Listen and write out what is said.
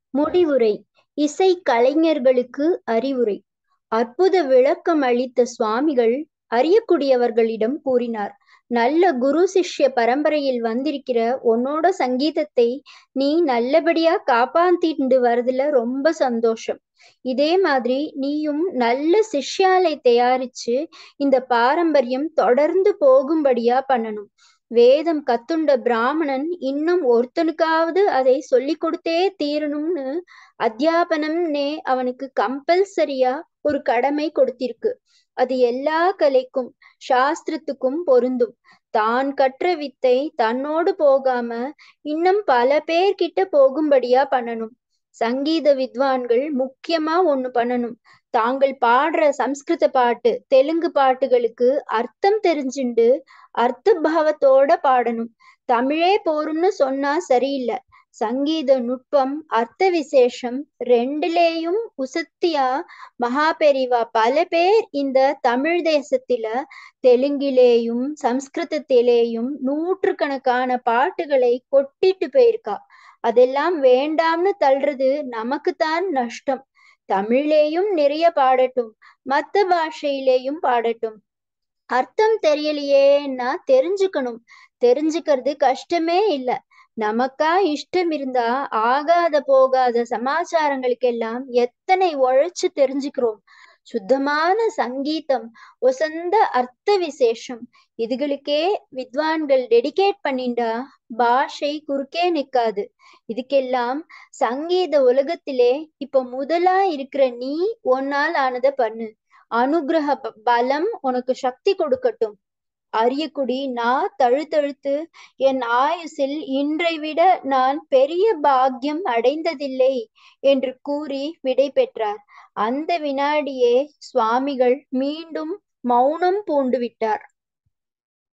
முடிவுரை இசை கலைஞர்களுக்கு அறிவுரை அற்புத விளக்கம் அளித்த சுவாமிகள் அறியக்கூடியவர்களிடம் கூறினார் நல்ல குரு சிஷ்ய பரம்பரையில் வந்திருக்கிற உன்னோட சங்கீதத்தை நீ நல்லபடியா காப்பாத்திட்டு வரதுல ரொம்ப சந்தோஷம் இதே மாதிரி நீயும் நல்ல சிஷ்யாலை தயாரிச்சு இந்த பாரம்பரியம் தொடர்ந்து போகும்படியா பண்ணணும் வேதம் கத்துண்ட பிராமணன் இன்னும் ஒருத்தனுக்காவது அதை சொல்லி கொடுத்தே தீரணும்னு அத்தியாபனம்னே அவனுக்கு கம்பல்சரியா ஒரு கடமை கொடுத்திருக்கு அது எல்லா கலைக்கும் சாஸ்திரத்துக்கும் பொருந்தும் தான் கற்ற வித்தை தன்னோடு போகாம இன்னும் பல பேர்கிட்ட போகும்படியா பண்ணணும் சங்கீத வித்வான்கள் முக்கியமா ஒண்ணு பண்ணணும் தாங்கள் பாடுற சம்ஸ்கிருத பாட்டு தெலுங்கு பாட்டுகளுக்கு அர்த்தம் தெரிஞ்சுண்டு அர்த்த பாவத்தோட பாடணும் தமிழே போரும்னு சொன்னா சரியில்லை சங்கீத நுட்பம் அர்த்த விசேஷம் ரெண்டுலேயும் உசத்தியா மகாபெரிவா பல பேர் இந்த தமிழ் தேசத்தில தெலுங்கிலேயும் சம்ஸ்கிருதத்திலேயும் நூற்றுக்கணக்கான பாட்டுகளை கொட்டிட்டு போயிருக்கா அதெல்லாம் வேண்டாம்னு தள்ளுறது நமக்குத்தான் நஷ்டம் தமிழ்லேயும் நிறைய பாடட்டும் மத்த பாஷையிலேயும் பாடட்டும் அர்த்தம் தெரியலையேன்னா தெரிஞ்சுக்கணும் தெரிஞ்சுக்கிறது கஷ்டமே இல்ல நமக்கா இஷ்டம் இருந்தா ஆகாத போகாத சமாச்சாரங்களுக்கெல்லாம் எத்தனை உழைச்சு தெரிஞ்சுக்கிறோம் சுத்தமான சங்கீதம் ஒசந்த அர்த்த விசேஷம் இதுகளுக்கே வித்வான்கள் டெடிகேட் பண்ணிண்டா பாஷை குறுக்கே நிக்காது இதுக்கெல்லாம் சங்கீத உலகத்திலே இப்ப முதலா இருக்கிற நீ ஒன்னால் ஆனத பண்ணு அனுகிரக பலம் உனக்கு சக்தி கொடுக்கட்டும் அரியக்குடி நான் தழுத்தழுத்து என் ஆயுசில் இன்றை விட நான் பெரிய பாக்கியம் அடைந்ததில்லை என்று கூறி விடை பெற்றார் அந்த வினாடியே சுவாமிகள் மீண்டும் மௌனம் பூண்டு விட்டார்